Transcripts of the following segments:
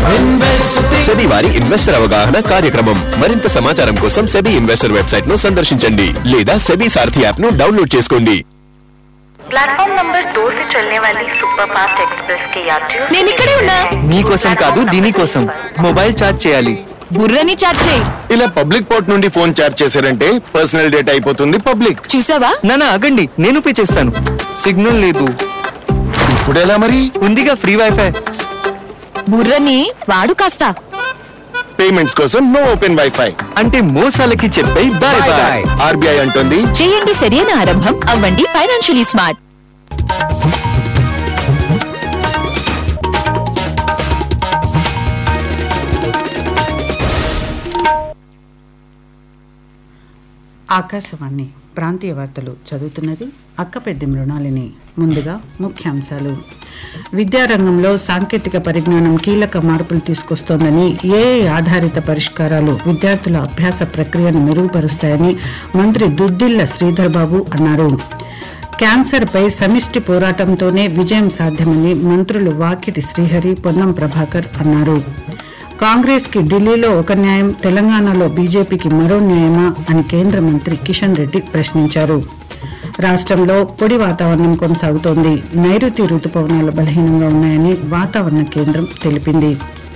SEBI వారి investor అవగాహన కార్యక్రమం మరింత సమాచారం కోసం సెబీ ఇన్వెస్టర్ వెబ్సైట్ ను సందర్శించండి లేదా సెబీ సారథి యాప్ ను డౌన్లోడ్ చేసుకోండి प्लेटफॉर्म नंबर दो से चलने वाली सुपर फास्ट एक्सप्रेस के यात्रियों నేను ఇక్కడే ఉన్నా మీకోసం కాదు దీనికోసం మొబైల్ ఛార్జ్ చేయాలి బుర్రని చాట్ చేయి ఇలా పబ్లిక్ పోర్ట్ నుండి ఫోన్ చార్జ్ చేశారంటే పర్సనల్ డేటా అయిపోతుంది పబ్లిక్ చూసావా నానా ఆగండి నేను పే చేస్తాను సిగ్నల్ లేదు ఇప్పుడు ఎలా మరి ఉందిగా ఫ్రీ వైఫై బుర్రని వాడు కాస్త పేమెంట్స్ కోసం నో ఓపెన్ వైఫై అంటే మోసాలకి చెప్పే బాయ్ బాయ్ ఆర్బీఐ అంటుంది చేయండి సరైన ఆరంభం అవ్వండి ఫైనాన్షియలీ స్మార్ట్ ఆకాశవాణి ప్రాంతీయ వార్తలు చదువుతున్నది అక్కపెద్ది మృణాలిని ముందుగా ముఖ్యాంశాలు విద్యారంగంలో సాంకేతిక పరిజ్ఞానం కీలక మార్పులు తీసుకొస్తోందని ఏఐ ఆధారిత పరిష్కారాలు విద్యార్థుల అభ్యాస ప్రక్రియను మెరుగుపరుస్తాయని మంత్రి దుద్దిల్ల శ్రీధర్ బాబు అన్నారు క్యాన్సర్పై సమిష్టి పోరాటంతోనే విజయం సాధ్యమని మంత్రులు వాకిటి శ్రీహరి పొన్నం ప్రభాకర్ అన్నారు కాంగ్రెస్ కి ఢిల్లీలో ఒక న్యాయం తెలంగాణలో బీజేపీకి మరో న్యాయమా అని కేంద్ర మంత్రి కిషన్ రెడ్డి ప్రశ్నించారు రాష్ట్రంలో పొడి వాతావరణం కొనసాగుతోంది నైరుతి రుతుపవనాలు బలహీనంగా ఉన్నాయని వాతావరణ కేంద్రం తెలిపింది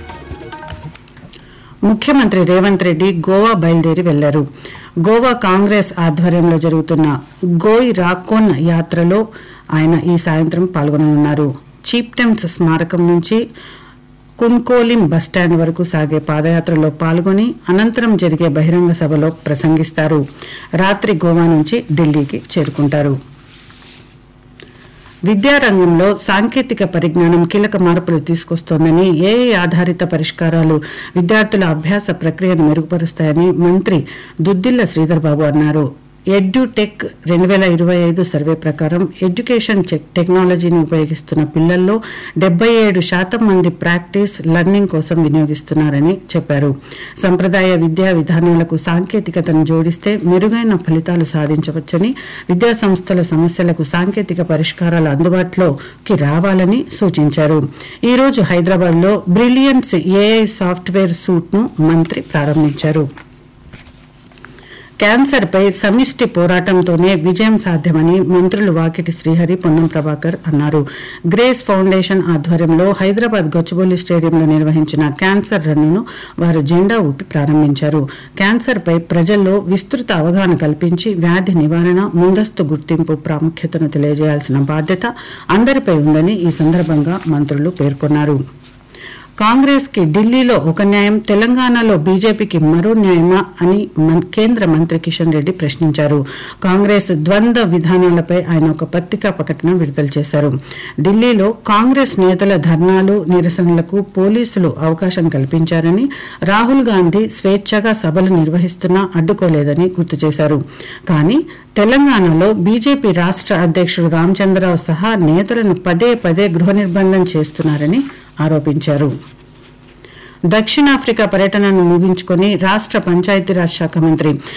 ముఖ్యమంత్రి రేవంత్ రెడ్డి గోవా బయలుదేరి వెళ్లారు గోవా కాంగ్రెస్ ఆధ్వర్యంలో జరుగుతున్న గోయ్ రాకోన్ యాత్రలో ఆయన ఈ సాయంత్రం పాల్గొననున్నారు చీప్టెమ్స్ స్మారకం నుంచి కున్కోలిం బస్టాండ్ వరకు సాగే పాదయాత్రలో పాల్గొని అనంతరం జరిగే బహిరంగ సభలో ప్రసంగిస్తారు రాత్రి గోవా నుంచి ఢిల్లీకి చేరుకుంటారు విద్యారంగంలో సాంకేతిక పరిజ్ఞానం కీలక మార్పులు తీసుకొస్తోందని ఏఐ ఆధారిత పరిష్కారాలు విద్యార్థుల అభ్యాస ప్రక్రియను మెరుగుపరుస్తాయని మంత్రి దుద్దిల్ల శ్రీధర్ బాబు అన్నారు ఎడ్యుటెక్ రెండు వేల ఇరవై ఐదు సర్వే ప్రకారం ఎడ్యుకేషన్ చెక్ టెక్నాలజీని ఉపయోగిస్తున్న పిల్లల్లో డెబ్బై ఏడు శాతం మంది ప్రాక్టీస్ లెర్నింగ్ కోసం వినియోగిస్తున్నారని చెప్పారు సంప్రదాయ విద్యా విధానాలకు సాంకేతికతను జోడిస్తే మెరుగైన ఫలితాలు సాధించవచ్చని విద్యా సంస్థల సమస్యలకు సాంకేతిక పరిష్కారాలు అందుబాటులోకి రావాలని సూచించారు ఈ రోజు హైదరాబాద్ లో బ్రిలియన్స్ ఏఐ సాఫ్ట్వేర్ సూట్ ను మంత్రి ప్రారంభించారు క్యాన్సర్పై సమిష్టి పోరాటంతోనే విజయం సాధ్యమని మంత్రులు వాకిటి శ్రీహరి పొన్నం ప్రభాకర్ అన్నారు గ్రేస్ ఫౌండేషన్ ఆధ్వర్యంలో హైదరాబాద్ గచ్చిబౌలి స్టేడియంలో నిర్వహించిన క్యాన్సర్ రన్నును వారు జెండా ఊపి ప్రారంభించారు క్యాన్సర్పై ప్రజల్లో విస్తృత అవగాహన కల్పించి వ్యాధి నివారణ ముందస్తు గుర్తింపు ప్రాముఖ్యతను తెలియజేయాల్సిన బాధ్యత అందరిపై ఉందని ఈ సందర్భంగా మంత్రులు పేర్కొన్నారు కాంగ్రెస్ కి ఢిల్లీలో ఒక న్యాయం తెలంగాణలో బీజేపీకి మరో న్యాయమా అని మన్- కేంద్ర మంత్రి కిషన్ రెడ్డి ప్రశ్నించారు కాంగ్రెస్ ద్వంద్వ విధానాలపై ఆయన ఒక పత్రికా ప్రకటన విడుదల చేశారు ఢిల్లీలో కాంగ్రెస్ నేతల ధర్నాలు నిరసనలకు పోలీసులు అవకాశం కల్పించారని రాహుల్ గాంధీ స్వేచ్ఛగా సభలు నిర్వహిస్తున్నా అడ్డుకోలేదని గుర్తు చేశారు కానీ తెలంగాణలో బీజేపీ రాష్ట్ర అధ్యక్షుడు రామచంద్రరావు సహా నేతలను పదే పదే గృహ నిర్బంధం చేస్తున్నారని ఆరోపించారు దక్షిణాఫ్రికా పర్యటనను ముగించుకొని రాష్ట్ర పంచాయతీరాజ్ శాఖ మంత్రి